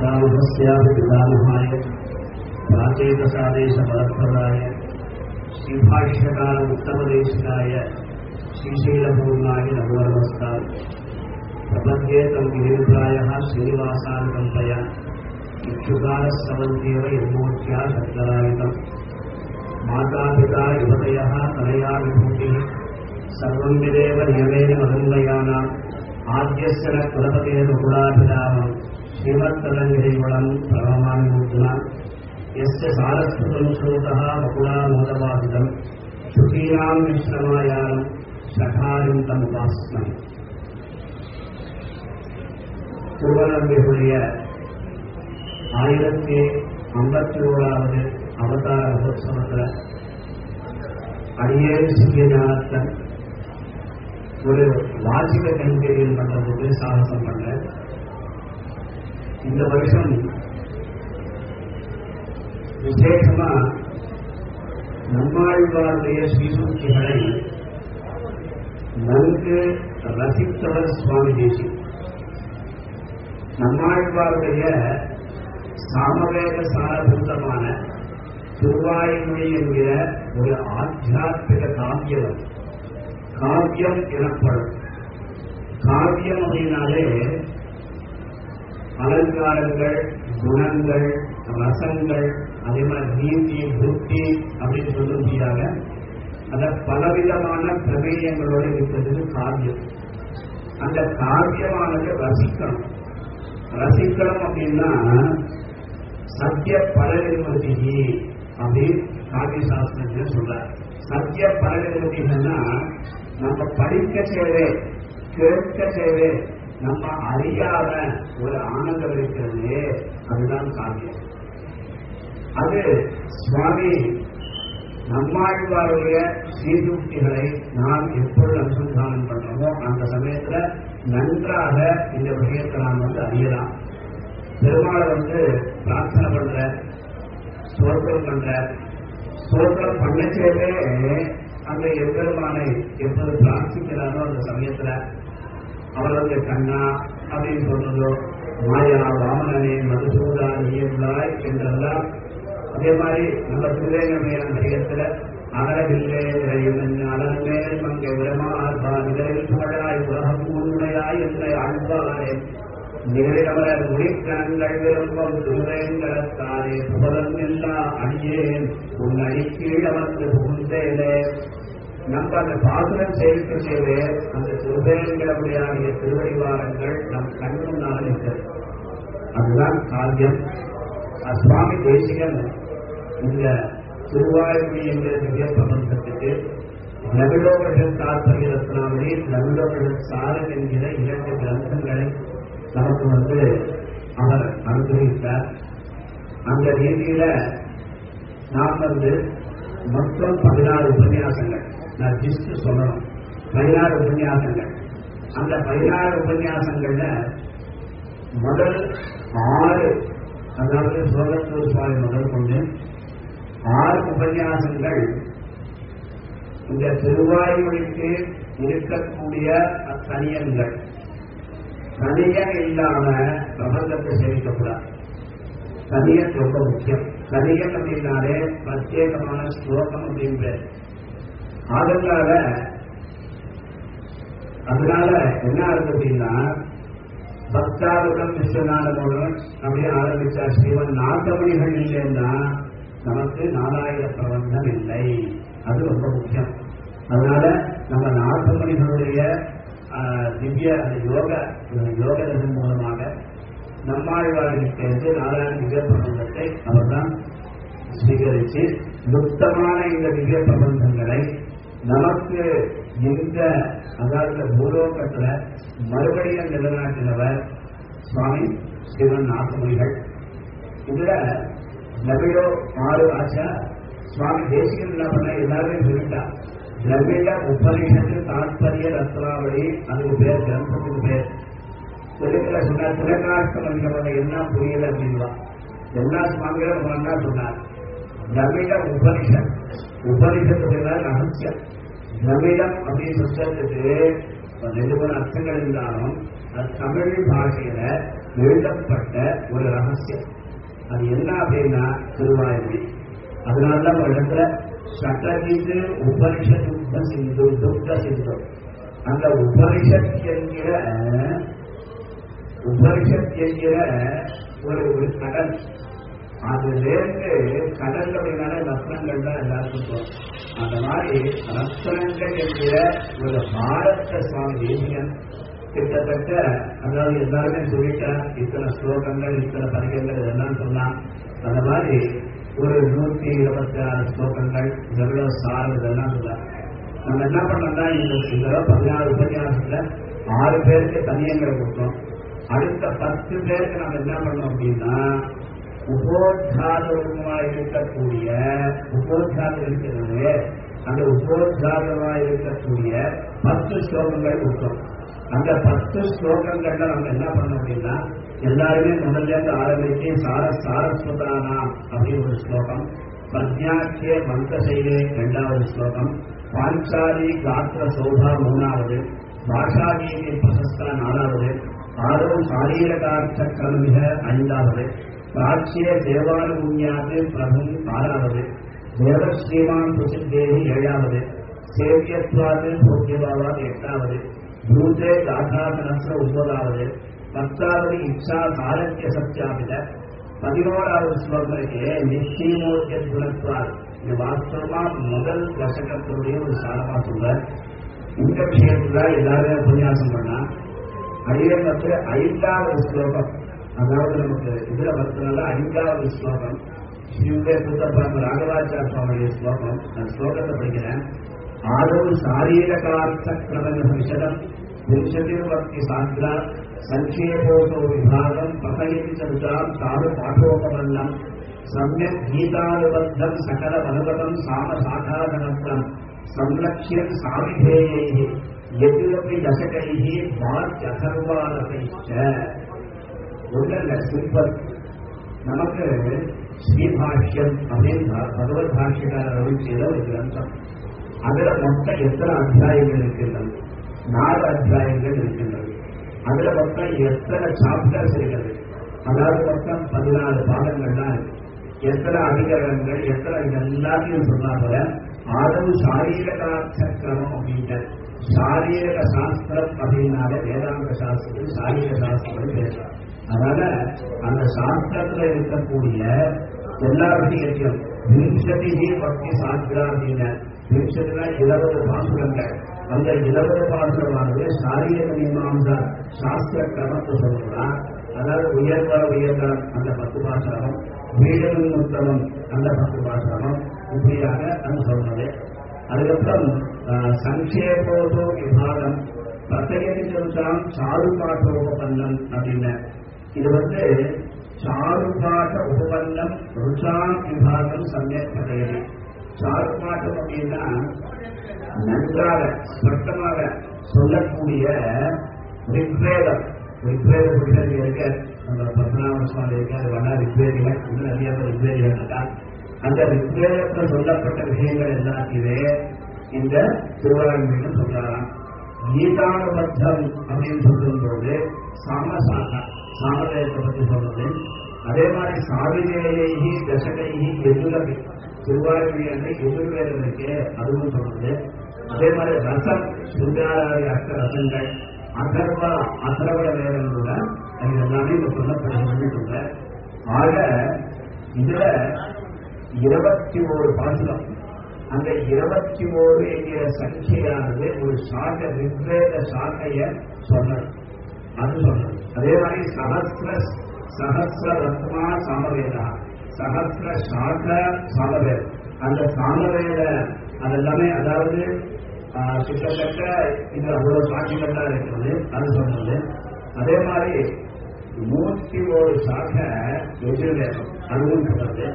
पितामहस्यापि पितामहाय प्राचेतसादेशपरप्रदाय श्रीभाष्यकार उत्तमदेशिकाय श्रीशैलपूर्णाय नमो नमस्कार प्रपद्ये तं गिरिप्रायः श्रीनिवासान् कल्पया इक्षुकारस्तवन्त्येव यन्मूर्त्या शब्दरायितम् मातापिता युवतयः तनया विभूतिः सर्वं विदेव नियमेन मदन्वयानाम् आद्यस्य न कुलपतेर्बहुलाभिरामम् श्रीमत्तदङ्गिरिवळम् प्रणमामिमुद्रा यस्य सारस्वतं श्रोतः बकुलामोदवादितम् श्रुतीनाम् विश्रमायानम् சகாரிம் தம் உபாசனம் திருவண்ணாமலையுடைய ஆயிரத்தி ஐம்பத்தி ஓராவது அவதார மகோத்சவத்தில் அடியேறு சிறிய ஞானத்தன் ஒரு வாசிக கைங்கரியம் பண்றதுக்கு சாகசம் பண்ண இந்த வருஷம் விசேஷமா நம்மாழ்வாருடைய ஸ்ரீசூக்திகளை நன்கு ரசித்தவர் சுவாமி தேசி நம்மாழ்வாருடைய சாமவேத சாரபூதமான திருவாய்மொழி என்கிற ஒரு ஆத்தியாத்மிக காவியம் காவியம் எனப்படும் காவியம் அப்படின்னாலே அலங்காரங்கள் குணங்கள் ரசங்கள் அதே மாதிரி நீதி புத்தி அப்படின்னு சொல்லும்படியாக அத பலவிதமான பிரமேயங்களோடு இருக்கிறது காவியம் அந்த காவியமானது ரசிக்கணும் ரசிக்கணும் அப்படின்னா சத்திய பலநிர்மதி அப்படின்னு காவிய சாஸ்திரத்தில் சொல்றார் சத்திய பலநிர்மதிகள்னா நம்ம படிக்க சேவே கேட்க சேவே நம்ம அறியாத ஒரு ஆனந்தம் இருக்கிறது அதுதான் காவியம் அது சுவாமி நம்மாழ்வாருடைய சீர்தூக்கிகளை நாம் எப்பொழுது அனுசந்தானம் பண்றோமோ அந்த சமயத்துல நன்றாக இந்த விஷயத்தை நாம் வந்து அறியலாம் பெருமாளை வந்து பிரார்த்தனை பண்ற சோத்திரம் பண்ற சோத்திரம் பண்ணச்சேவே அந்த எம்பெருமானை எப்போது பிரார்த்திக்கிறாரோ அந்த சமயத்துல அவர் வந்து கண்ணா அப்படின்னு சொல்றதோ மாயா வாமனனே மதுசூதா நீயுள்ளாய் என்றெல்லாம் அதே மாதிரி நம்ம திருவேங்கமையான பதிகத்துல அகரவில்லே நிறையும் அலன்மேல் மங்கை விரமார்பா நிகழில் புகழாய் உலகம் உண்மையாய் என்னை ஆழ்வாரே நிகழமர முடிக்கணங்கள் விரும்பும் திருவேங்கரத்தாரே புகழன் எல்லா அடியேன் உன் அடிக்கீழ் அமர்ந்து புகுந்தேனே நம்ம அந்த பாசுரம் சேர்க்க செய்வே அந்த திருவேங்கடமுடியாகிய திருவடிவாரங்கள் நம் கண் முன்னால் இருக்கிறது அதுதான் காவியம் சுவாமி தேசிகன் இந்த திருவாயுமொழி என்கிற திவ்ய பிரபந்தத்துக்கு நவிலோகர்கள் தாற்பரிய ரத்னாவளி நவிலோகர்கள் சாரன் என்கிற இரண்டு கிரந்தங்களை நமக்கு வந்து அவர் அனுகிரகித்தார் அந்த ரீதியில நாம் வந்து மொத்தம் பதினாறு உபன்யாசங்கள் நான் ஜிஸ்ட் சொல்லணும் பதினாறு உபன்யாசங்கள் அந்த பதினாறு உபன்யாசங்கள்ல முதல் ஆறு அதாவது சோழத்தூர் சுவாமி முதல் கொண்டு ஆறு உபன்யாசங்கள் இந்த திருவாய்மொழிக்கு இருக்கக்கூடிய தனியன்கள் தனியன் இல்லாம பிரபந்தத்தை சேமிக்கக்கூடாது தனியன் ரொம்ப முக்கியம் தனியன் அப்படின்னாலே பிரத்யேகமான ஸ்லோகம் அப்படின்ற அதனால அதனால என்ன ஆகுது அப்படின்னா பக்தாருடன் விஸ்வநாதனுடன் அப்படியே ஆரம்பிச்சார் ஸ்ரீவன் நாட்டமணிகள் இல்லைன்னா நமக்கு நாலாயிர பிரபந்தம் இல்லை அது ரொம்ப முக்கியம் அதனால நம்ம நாட்டமணிகளுடைய திவ்ய யோக யோக தசம் மூலமாக நம்மாழ்வாரிலிருந்து நாலாயிர திவ்ய பிரபந்தத்தை அவர்தான் ஸ்வீகரித்து யுக்தமான இந்த திவ்ய பிரபந்தங்களை நமக்கு இந்த அதாவது பூலோகத்துல மறுபடியும் நிலநாட்டினவர் சுவாமி சிவன் நாகமொழிகள் இதுல நபியோ ஆறு ஆச்சா சுவாமி தேசிகன் என்ன பண்ண எல்லாருமே சொல்லிட்டா திரவிட உபனிஷத்து தாத்பரிய ரத்னாவளி அதுக்கு பேர் கிரந்தத்துக்கு பேர் தெலுங்குல சொன்னார் திலகாஷ்டம் என்ன புரியல அப்படின்வா எல்லா சுவாமிகளும் ஒன்னா சொன்னார் திரவிட உபனிஷத் உபனிஷத்து ரகசியம் திரவிடம் அப்படின்னு சொல்றதுக்கு ரெண்டு மூணு அர்த்தங்கள் இருந்தாலும் அது தமிழ் பாஷையில எழுதப்பட்ட ஒரு ரகசியம் அது என்ன அப்படின்னா திருவாயுமொழி அதனாலதான் ஒரு இடத்துல சட்டகிது உபனிஷத் யுத்த சிந்து துக்க சிந்து அந்த உபனிஷத் என்கிற உபனிஷத் என்கிற ஒரு ஒரு கடல் அதுலேருந்து கடல் அப்படின்னாலே ரத்னங்கள் தான் எல்லாருக்கும் தோணும் அந்த மாதிரி ரத்னங்கள் என்கிற ஒரு பாரத சுவாமி தேசியன் கிட்டத்தட்ட அதாவது எல்லாருமே சொல்லிட்டார் இத்தனை ஸ்லோகங்கள் இத்தனை பதிகங்கள் இதெல்லாம் சொன்னான் அந்த மாதிரி ஒரு நூத்தி இருபத்தி ஆறு ஸ்லோகங்கள் எவ்வளவு சார் இதெல்லாம் சொன்னார் நம்ம என்ன பண்ணோம்னா இந்த இந்த பதினாறு உபன்யாசத்துல ஆறு பேருக்கு தனியங்களை கொடுத்தோம் அடுத்த பத்து பேருக்கு நம்ம என்ன பண்ணோம் அப்படின்னா உபோத்காரமாக இருக்கக்கூடிய உபோத்காரம் இருக்கிறது அந்த உபோத்காரமாக இருக்கக்கூடிய பத்து ஸ்லோகங்கள் கொடுத்தோம் அந்த பத்து ஸ்லோகங்கள்ல நம்ம என்ன பண்ணோம் அப்படின்னா எல்லாருமே முதல்ல இருந்து ஆரம்பிச்சு சார சாரஸ்வதானா அப்படின்னு ஒரு ஸ்லோகம் பிரஜாக்கிய மந்தசைலே இரண்டாவது ஸ்லோகம் பாஞ்சாலி காத்திர சோபா மூணாவது பாஷாகீதி பிரசஸ்தா நாலாவது ஆரோ சாரீரகார்த்த கல்விக ஐந்தாவது பிராச்சிய தேவானுபுண்யாது பிரபும் ஆறாவது தேவஸ்ரீமான் பிரசித்தேவி ஏழாவது சேவியத்வாது போக்கியபாவாது எட்டாவது பூதே தாசாசனஸ்ர ஒன்பதாவது பத்தாவது இச்சா சாரத்திய சத்தியாபித பதினோராவது ஸ்லோகத்திற்கு நிச்சயமூர்த்திய குணத்வார் இது வாஸ்தவமா முதல் தசகத்தினுடைய ஒரு சாரமா சொல்ற இந்த விஷயத்துல எல்லாருமே உபன்யாசம் பண்ணா அடியே வந்து ஐந்தாவது ஸ்லோகம் அதாவது நமக்கு இதுல வந்ததுனால ஐந்தாவது ஸ்லோகம் ஸ்ரீவே புத்தப்பரம ராகவாச்சார சுவாமியுடைய ஸ்லோகம் அந்த ஸ்லோகத்தை படிக்கிறேன் ஆதவு சாரீரகார்த்த கிரம விஷதம் விம்சதிர்வக்தி சாஸ்திர சங்கேபோதோ விபாகம் பகயதி சருதாம் தாது பாட்டோபவல்லம் சமயக் கீதானுபத்தம் சகல பகவதம் சாம சாகாதனத்தம் संलक्ष्यन् साविधेयैः यद्यपि दशकैः वाक्यथर्वादकैश्च ஒன்றல்ல சிம்பல் நமக்கு ஸ்ரீபாஷ்யம் அப்படின்னு பகவத் பாஷ்யக்காரர் அருள் செய்த ஒரு கிரந்தம் அதுல மொத்தம் எத்தனை அத்தியாயங்கள் இருக்கின்றன நாலு அத்தியாயங்கள் இருக்கின்றது அதுல மொத்தம் எத்தனை சாப்டர்ஸ் இருக்கிறது அதாவது மொத்தம் பதினாலு பாகங்கள்லாம் இருக்கு எத்தனை அதிகரணங்கள் எத்தனை இது எல்லாத்தையும் சொன்னாங்க ஆதவு சாரீரகார்த்த கிரமம் அப்படின்ற சாரீரக சாஸ்திரம் அப்படின்னாலே வேதாந்த சாஸ்திரம் சாரீர சாஸ்திரம் பேசலாம் அதனால அந்த சாஸ்திரத்துல இருக்கக்கூடிய எல்லா விஷயத்தையும் விம்சதி பக்தி சாஸ்திரா அப்படின்னா விம்சதினா இருபது பாசுரங்கள் அந்த இருபது பாசுரமானது சாரீரக மீமாம்சா சாஸ்திர கிரமத்தை சொல்லலாம் அதாவது உயர்வ உயர்ந்தால் அந்த பத்து பாசுரம் வீடும் உத்தமம் அந்த பத்து பாசுரமும் இப்படியாக அது சொன்னது அதுக்கப்புறம் சங்கேபோதோ விபாகம் பிரத்யேகி சொல்லிட்டான் சாருபாட்ட உபபன்னம் அப்படின்னு இது வந்து சாருபாட்ட உபபன்னம் ருச்சான் விபாகம் சமயக் பதையது சாருபாட்டம் அப்படின்னா நன்றாக ஸ்பஷ்டமாக சொல்லக்கூடிய ரிக்வேதம் ரிக்வேத புத்தகம் இருக்க நம்ம பத்மநாப சுவாமி இருக்க அது வண்ணா ரிக்வேதிகள் இன்னும் நிறைய பேர் ரிக்வேதிகள் இருக்கா அந்த ரிக்வேதத்தில் சொல்லப்பட்ட விஷயங்கள் எல்லாத்தையுமே இந்த திருவாரூர் சொல்றாராம் கீதானுபத்தம் அப்படின்னு சொல்லும்போது சாமசாகா சாமதேயத்தை பற்றி சொல்றது அதே மாதிரி சாவிதேயி தசகைகி எதிரவி திருவாரூர் என்று எதிர்வேதம் இருக்கு அதுவும் சொல்றது அதே மாதிரி ரசம் சுந்தாராதி அஷ்ட ரசங்கள் அதர்வ அதர்வ வேதம் கூட அது எல்லாமே இப்ப சொல்லப்படுகிறது சொல்ற ஆக இதுல இருபத்தி ஒரு பாசுரம் அந்த இருபத்தி ஓரு என்கிற சங்கையானது ஒரு சாக ரிக்வேத சாக்கைய சொன்னது அது சொன்னது அதே மாதிரி சஹசிர சஹசிர ரத்மா சாமவேதா சஹசிர சாக சாமவேத அந்த சாமவேத அதெல்லாமே அதாவது கிட்டத்தட்ட இது அவ்வளவு சாட்சிகள்லாம் இருக்கிறது அது சொன்னது அதே மாதிரி நூற்றி ஒரு சாக எதிர்வேதம் அதுவும் சொன்னது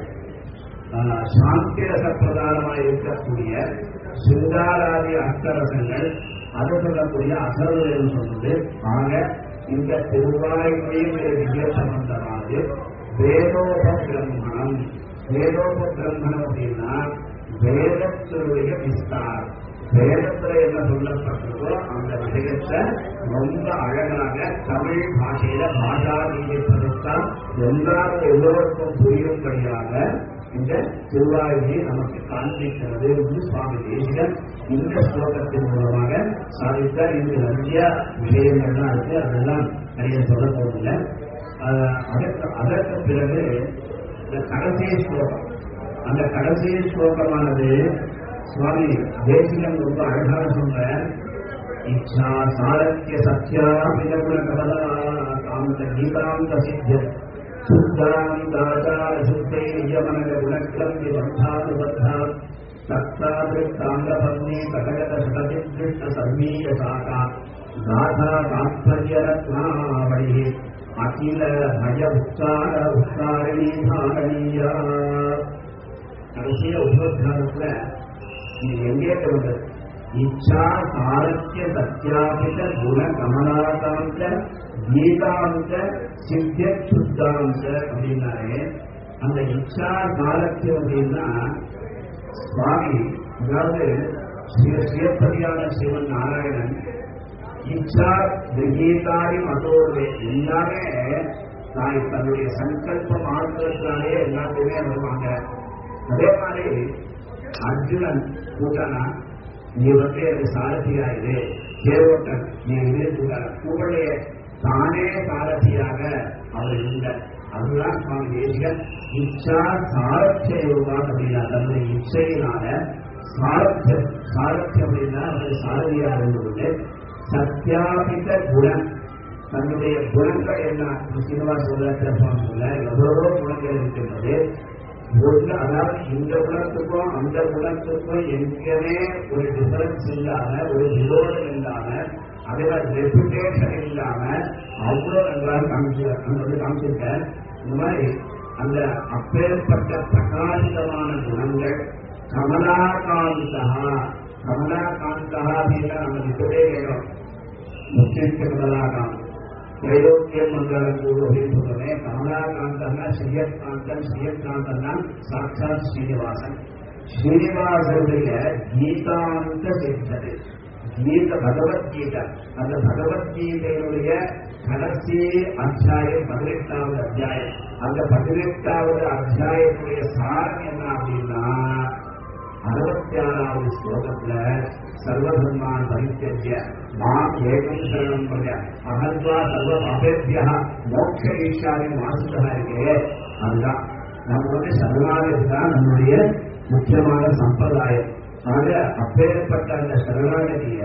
சாந்தி ரச பிரதானமாக இருக்கக்கூடிய சிந்தாராதி அஷ்டரசங்கள் அது சொல்லக்கூடிய அசர்வம் சொன்னது ஆக இந்த திருவாய்மொழியும் விஜய சம்பந்தமானது வேதோப பிரம்மணம் வேதோப பிரம்மணம் அப்படின்னா வேதத்தினுடைய விஸ்தாரம் வேதத்துல என்ன சொல்லப்பட்டதோ அந்த விஷயத்தை ரொம்ப அழகாக தமிழ் பாஷையில பாஷா நீதிப்பதற்கான் எல்லாரும் எல்லோருக்கும் புரியும்படியாக இந்த திருவாயுவை நமக்கு காண்பிக்கிறது என்று சுவாமி தேசிகன் இந்த ஸ்லோகத்தின் மூலமாக சாதித்தார் இது நிறைய விஷயங்கள்லாம் இருக்கு அதெல்லாம் நிறைய சொல்ல போதில்லை ஆஹ் அதற்கு அதற்கு பிறகு இந்த கடைசி ஸ்லோகம் அந்த கடைசி ஸ்லோகமானது சுவாமி தேசிகன் ரொம்ப அழகாக சொல்ற இச்சா சாரத்திய சத்யா விதகுண கமலா காந்த கீதாந்த சித்த சுத்தாந்தாச்சார சுத்தை நியமனக குணக்கம் விபந்தானுபத்தா தத்தாதிருத்தாங்கபத்னி கடகத சடதிருஷ்ட சர்மீய சாகா गाथा तात्पर्यरत्नावळिः अखिल भय உத்தார உத்தாரணி தாரணீயா கடைசிய உபோத்காரத்துல இது எங்கே வந்தது இச்சா சாரத்திய சத்யாபித குண கமலாகாந்த கீதாந்த சித்திய சுத்தாந்த அப்படின்னாலே அந்த இச்சா சாரத்தியம் அப்படின்னா சுவாமி அதாவது ஸ்ரீ- சிவப்பதியான சிவன் நாராயணன் இச்சா கீதாரி மதோர்வே எல்லாமே தாய் தன்னுடைய சங்கல்பம் ஆழ்ந்ததுனாலே எல்லாத்தையுமே வருவாங்க அதே மாதிரி அர்ஜுனன் கூட்டனா நீ வந்து எனக்கு சாரதியாயிரு தேரோட்டன் நீ இது கூடலே தானே சாரதியாக அவர் இல்லை அதுதான் சுவாமி தேசிகன் இச்சா சாரத்திய யோகான் அப்படின்னா தன்னுடைய இச்சையினால சாரத்தியம் சாரத்தியம் அப்படின்னா அவர் சாரதியாக இருந்தது சத்யாபித குணம் தன்னுடைய குணங்கள் என்ன சீனிவாஸ் சொல்ல சுவாமி சொல்ல எவ்வளவோ குணங்கள் இருக்கின்றது ஒன்று அதாவது இந்த குணத்துக்கும் அந்த குணத்துக்கும் எங்கேயுமே ஒரு டிஃபரன்ஸ் இல்லாம ஒரு விரோதம் இல்லாம அதுல ரெப்புடேஷன் இல்லாம அவ்வளவு நன்றாக காமிச்சு வந்து காமிச்சிருக்கேன் இந்த மாதிரி அந்த அப்பேற்பட்ட பிரகாசிதமான குணங்கள் கமலாகாந்தா கமலாகாந்தா அப்படின்னா நம்ம இப்பவே கேட்கிறோம் முக்கிய கமலாகாந்த் ತ್ರೈಲೋಕ್ಯಂ ಮಂಗಳಕೂಡು ಹೇಳಿಸುತ್ತದೆ ಕಮಲಾಕಾಂತನ ಶ್ರೀಯಕಾಂತನ್ ಶ್ರೀಯಕಾಂತನ ಸಾಕ್ಷಾತ್ ಶ್ರೀನಿವಾಸನ್ ಶ್ರೀನಿವಾಸனுடைய கீதாந்த சித்தது கீத பகவத்கீதை அந்த பகவத்கீதையினுடைய கடைசி அத்தியாயம் பதினெட்டாவது அத்தியாயம் அந்த பதினெட்டாவது அத்தியாயத்துடைய சாரம் என்ன அப்படின்னா அறுபத்தி ஆறாவது ஸ்லோகத்துல சர்வதர்மான் பரித்தேஜ்ய மாம் ஏகம் சரணம் பண்ண அகத்வா சர்வ அபேத்தியா மோட்ச ஈஷாரி மாசுதா இருக்கே அதுதான் நம்ம வந்து சரணாகதி தான் நம்முடைய முக்கியமான சம்பிரதாயம் ஆக அப்பேற்பட்ட அந்த சரணாகதிய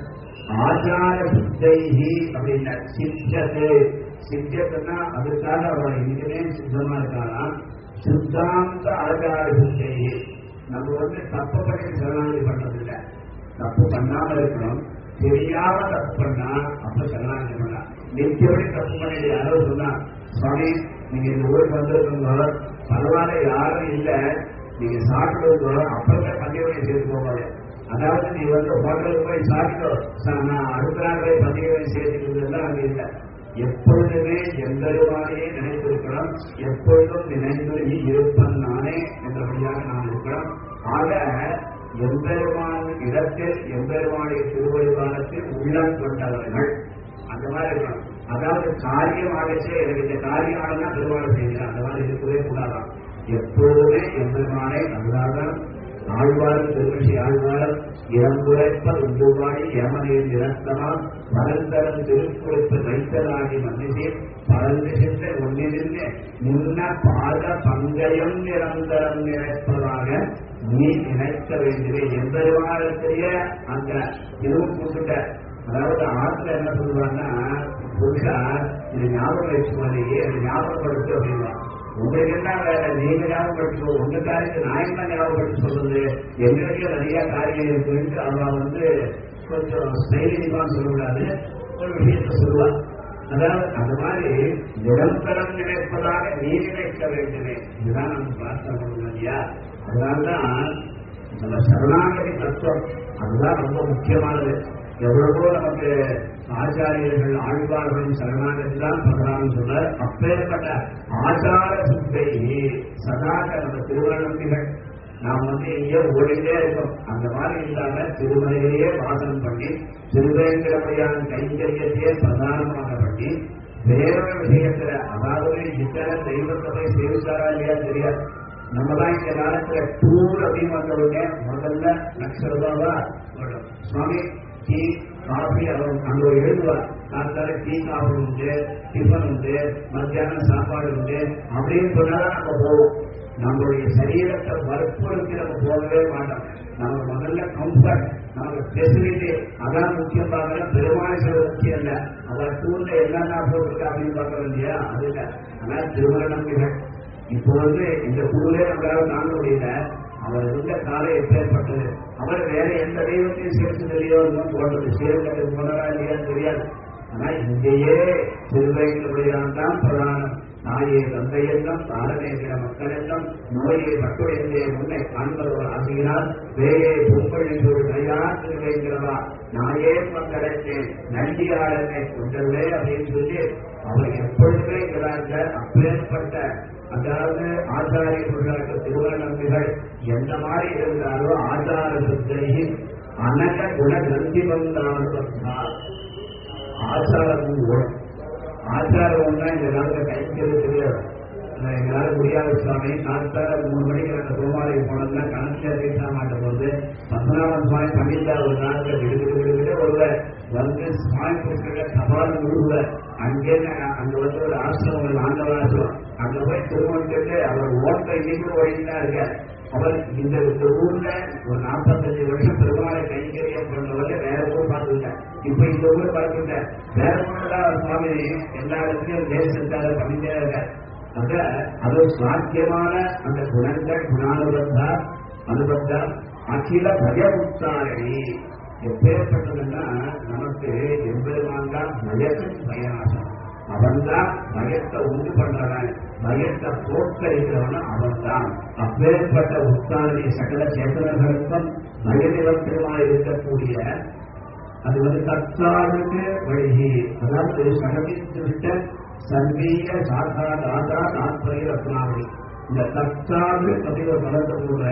ஆச்சார சித்தைஹி அப்படின்னா சித்தது சித்தத்துன்னா அதுக்காக அவன் இன்னைக்குமே சித்தமா இருக்கானா சித்தாந்த ஆச்சார சித்தைஹி நம்ம வந்து தப்பு பண்ணி சரணாகதி பண்றதில்லை தப்பு பண்ணாம இருக்கணும் தெரியாம தப்பு பண்ணா அப்ப சரணாகதி பண்ணலாம் நித்தியபடி தப்பு பண்ணிட்டு யாரோ சொன்னா சுவாமி நீங்க இந்த ஊருக்கு வந்திருக்கீங்க பரவாயில்ல யாரும் இல்ல நீங்க சாப்பிடுங்க அப்புறமே பண்டிகை சேர்த்து போகாது அதாவது நீ வந்து ஹோட்டலுக்கு போய் சாப்பிட்டோ ச- நான் அடுத்த நாள் போய் பண்டிகை சேர்த்துக்கிறதுலாம் அங்க இல்லை எப்பொழுதுமே எந்தருமானையே நினைத்திருக்கிறோம் எப்பொழுதும் நினைந்து நீ இருப்பன் நானே என்றபடியாக நாம் இருக்கிறோம் ஆக எம்பெருமான் இடத்தில் எம்பெருமானுடைய திருவழிபாலத்தில் உள்ளம் கொண்டவர்கள் அந்த மாதிரி இருக்கணும் அதாவது காரியம் ஆகச்சே எனக்கு இந்த காரியம் ஆகனா திருவாரூர் செய்கிறேன் அந்த மாதிரி இருக்கவே கூடாதான் எப்பொழுதுமே எம்பெருமானை அதுதான் ஆழ்வாரும் திருமிஷி ஆழ்வாரும் இறந்துரைப்ப உண்டுபாடி யமனில் இறந்தமாம் பரந்தரம் திருக்குறிப்பு வைத்தலாகி மன்னிசி பறந்து சென்ற ஒன்றிலிருந்து முன்ன பாத பங்கயம் நிரந்தரம் நினைப்பதாக நீ நினைக்க வேண்டியது எம்பெருமானத்திலேய அந்த இதுவும் கொடுத்துட்ட அதாவது ஆத்துல என்ன சொல்லுவாங்கன்னா புருஷா இது ஞாபகம் வச்சுக்கோலையே அது ஞாபகப்படுத்து அப்படின்னா உங்களுக்கு என்ன வேலை நீங்க ஞாபகப்படுத்தோ உங்க காரியத்தை நான் என்ன ஞாபகப்படுத்தி சொல்றது எங்களுக்கு நிறைய காரியம் இருக்குன்ட்டு அவ வந்து கொஞ்சம் ஸ்டைலிங்கா சொல்லக்கூடாது ஒரு விஷயத்த சொல்லுவா அதாவது அந்த மாதிரி நிரந்தரம் நினைப்பதாக நீ நினைக்க வேண்டுமே இதுதான் நம்ம பிரார்த்தனை பண்ணணும் இல்லையா அதனால்தான் நம்ம சரணாகதி தத்துவம் அதுதான் ரொம்ப முக்கியமானது எவ்வளவோ நமக்கு ஆச்சாரியர்கள் ஆழ்வார்களின் சரணாகதி தான் பகவான் சொல்றார் அப்பேற்பட்ட ஆச்சார சுத்தை சதாக நம்ம திருவண்ணந்திகள் நாம் வந்து எங்கேயோ ஓடிட்டே இருக்கோம் அந்த மாதிரி இல்லாம திருமலையிலேயே வாசனம் பண்ணி திருவேங்கடமையான கைங்கரியத்தையே பிரதானமாக பண்ணி வேறொரு விஷயத்துல அதாவது இத்தனை தெய்வத்தை போய் சேவிச்சாரா இல்லையா தெரியாது நம்ம தான் இந்த காலத்துல டூர் அப்படின்னு வந்த உடனே முதல்ல லட்ச ரூபாவா வரும். சுவாமி டீ காஃபி அவர் அங்க ஒரு எழுதுவார் காத்தால டீ காஃபி உண்டு டிஃபன் உண்டு மத்தியானம் சாப்பாடு உண்டு அப்படின்னு சொன்னாதான் நம்ம போவோம் நம்மளுடைய சரீரத்தை வற்புறுத்தி நம்ம போகவே மாட்டோம் நம்ம முதல்ல கம்ஃபர்ட் நமக்கு ஃபெசிலிட்டி அதான் முக்கியம் பார்க்கல பெருமாள் சொல்ல முக்கியம் இல்ல அவர் டூர்ல என்னென்ன போட்டிருக்கா அப்படின்னு பார்க்கறது இல்லையா அது இல்ல ஆனா திருமண நம்பிகள் இப்போ வந்து இந்த குழுவே நம்மளால தாங்க முடியல அவர் இருந்த காலம் எப்பேற்பட்டது அவர் வேற எந்த தெய்வத்தையும் சேர்த்து இல்லையோ இன்னும் போடுறது சேர்ந்து போனதா இல்லையான்னு தெரியாது ஆனா இங்கேயே திருவைகளுடையான் தான் பிரதானம் நாயே தந்தையெல்லாம் தாரமேகிற மக்களெல்லாம் நோயை பட்டுடைந்தே முன்னை காண்பவர் ஆசியினால் வேயே பொங்கல் என்று கையார் திருவைகிறவா நாயே மக்களத்தேன் நண்டியாளனை கொண்டவே அப்படின்னு சொல்லி அவர் எப்பொழுதுமே இருக்கிறாங்க அப்பேற்பட்ட அதாவது ஆச்சாரிய புருஷனுக்கு திருவண்ணம்பிகள் எந்த மாதிரி இருந்தாரோ ஆச்சார சுத்தகி அனக குண கிரந்தி வந்தார் ஆச்சாரமும் குணம் ஆச்சாரம் ஒன்றா இந்த காலத்துல கைக்கிறது தெரியாது ஆனா எங்களால முடியாத சுவாமி காத்தால மூணு மணிக்கு அந்த கோமாலைக்கு போனோம்னா கணக்கில் பேச மாட்டேன் போது பத்மநாபன் சுவாமி பண்ணிட்டா ஒரு நாளுக்கு விடு விடு விடு விடு வருவார் வந்து சுவாமி கொடுக்கிற சவால் விடுவார் அங்கே நான் அங்க வந்து ஒரு ஆசிரமம் ஒரு ஆண்டவாசிரம் அங்க போய் திருமணத்துக்கு அவர் ஓட்ட இன்னைக்கு வழிதான் இருக்கார் அவர் இந்த இந்த ஊர்ல ஒரு நாற்பத்தஞ்சு வருஷம் பெருமாளை கைங்கரியம் பண்றவரை வேற ஊர் பார்த்துட்டேன் இப்ப இந்த ஊர் பார்த்துட்டேன் வேற ஊர்ல சுவாமி எல்லா இடத்துலயும் தேசத்தால பண்ணிட்டே இருக்கார் ஆக அது சாத்தியமான அந்த குணங்கள் குணானுபந்தா அனுபந்தா அகில பயமுத்தாரணி எப்பேற்பட்டதுன்னா நமக்கு எம்பெருமான் தான் பயத்தின் பயனாசம் அவன் தான் பயத்தை உண்டு பண்றவன் பயத்தை போக்கடிக்கிறவன் அவன் தான் அப்பேற்பட்ட உத்தாரணி சகல சேத்தனர்களுக்கும் பயநிலத்திலுமாய் இருக்கக்கூடிய அது வந்து கர்த்தாவுக்கு வழி அதாவது சகமித்து விட்ட சர்வீய சாதா தாதா தாத்பரிய ரத்னாவளி இந்த கர்த்தாவு அப்படின்னு ஒரு பலத்தை கூட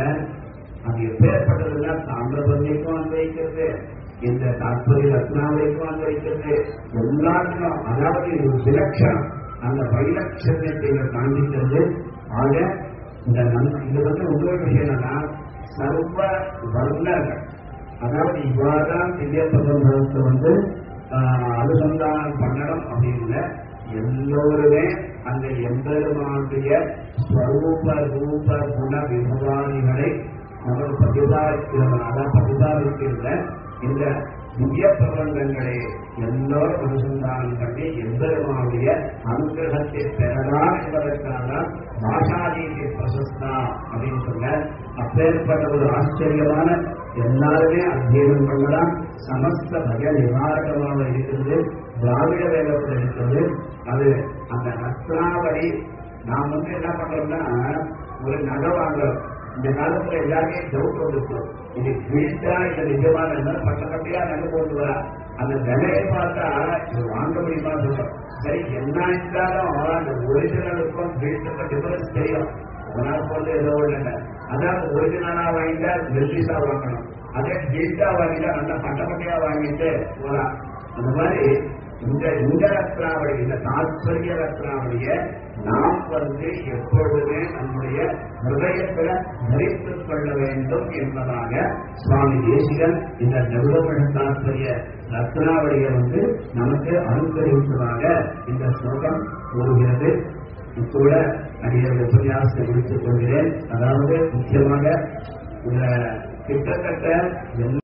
அது எப்பேற்பட்டதுன்னா தாமிரபந்திக்கும் அன்வைக்கிறது இந்த தாத்பரிய ரத்னாவளிக்கும் அன்வைக்கிறது எல்லாருக்கும் அதாவது இது ஒரு விலட்சணம் அந்த வைலட்சணத்தை காண்பிக்கிறது ஆக இந்த நன்மை இது வந்து இன்னொரு விஷயம் என்னன்னா சர்வ வர்ணர்கள் அதாவது இவ்வாறுதான் திவ்ய பிரபந்தத்தை வந்து ஆஹ், அனுசந்தானம் பண்ணணும் அப்படின்னு எல்லோருமே அந்த எம்பெருமானுடைய ஸ்வரூப ரூப குண விபவாதிகளை நமக்கு பிரதிபாதிக்கிறவனாக பிரதிபாதிக்கின்ற இந்த திவ்ய பிரபந்தங்களை எல்லோரும் அனுசந்தானம் பண்ணி எம்பெருமானுடைய அனுகிரகத்தை பெறலாம் என்பதற்காக பாஷாதீதி பிரசஸ்தா அப்படின்னு சொல்ல அப்பேற்பட்ட ஒரு ஆச்சரியமான எல்லாருமே அத்தியனம் பண்ணலாம் சமஸ்த பய நிவாரகமாக இருக்கிறது திராவிட வேதத்தில் இருக்கிறது அது அந்த ரத்னாவளி நாம் வந்து என்ன பண்றோம்னா ஒரு நகை வாங்குறோம் இந்த காலத்துல எல்லாருமே டவுட் வந்துருக்கும் இது வீட்டா இது நிஜமான இருந்தாலும் பட்ட பட்டையா நகை போட்டு வரா அந்த விலையை பார்த்தா இது வாங்க முடியுமா சொல்றோம் சரி என்ன இருந்தாலும் அந்த ஒரிஜினலுக்கும் வீட்டுக்கும் டிஃபரன்ஸ் தெரியும் உனால் போது ஏதோ ஒண்ணு அதாவது ஒரிஜினலா வாங்கிட்டா மெல்லிசா வாங்கணும் அதே வீட்டா வாங்கிட்டா நல்லா பட்ட பட்டையா வாங்கிட்டு போலாம் அந்த மாதிரி இந்த இந்த ரத்னாவளி இந்த தாத்பரிய ரத்னாவளிய நாம் வந்து எப்பொழுதுமே நம்முடைய ஹிருதயத்துல தரித்துக் கொள்ள வேண்டும் என்பதாக சுவாமி தேசிகன் இந்த நெருடமழ தாத்பரிய ரத்னாவளியை வந்து நமக்கு அனுகிரகிப்பதாக இந்த ஸ்லோகம் கூறுகிறது இத்தோட அடிய உபன்யாசத்தை முடித்துக் கொள்கிறேன் அதாவது முக்கியமாக இந்த கிட்டத்தட்ட எல்லா